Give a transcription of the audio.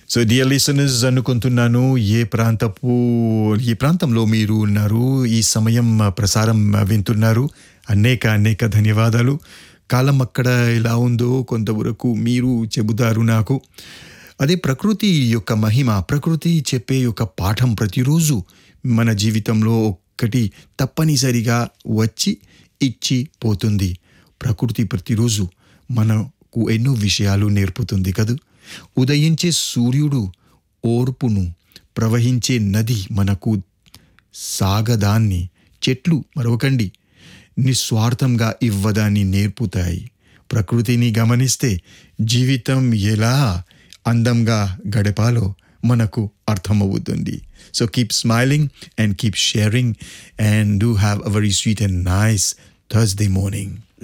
so dear listeners అనుకుంటున్నాను ఏ ప్రాంతపు ఏ ప్రాంతంలో మీరు ఉన్నారు ఈ సమయం ప్రసారం వింటున్నారు అనేక అనేక ధన్యవాదాలు కాలం అక్కడ ఎలా ఉందో కొంతవరకు మీరు చెబుతారు నాకు అదే ప్రకృతి యొక్క మహిమ ప్రకృతి చెప్పే యొక్క పాఠం ప్రతిరోజు మన జీవితంలో ఒక్కటి తప్పనిసరిగా వచ్చి ఇచ్చి పోతుంది ప్రకృతి ప్రతిరోజు మనకు ఎన్నో విషయాలు నేర్పుతుంది కదూ ఉదయించే సూర్యుడు ఓర్పును ప్రవహించే నది మనకు సాగదాన్ని చెట్లు మరొకండి నిస్వార్థంగా ఇవ్వదాన్ని నేర్పుతాయి ప్రకృతిని గమనిస్తే జీవితం ఎలా అందంగా గడపాలో మనకు అర్థమవుతుంది so keep smiling and keep sharing and do have a very sweet and nice Thursday morning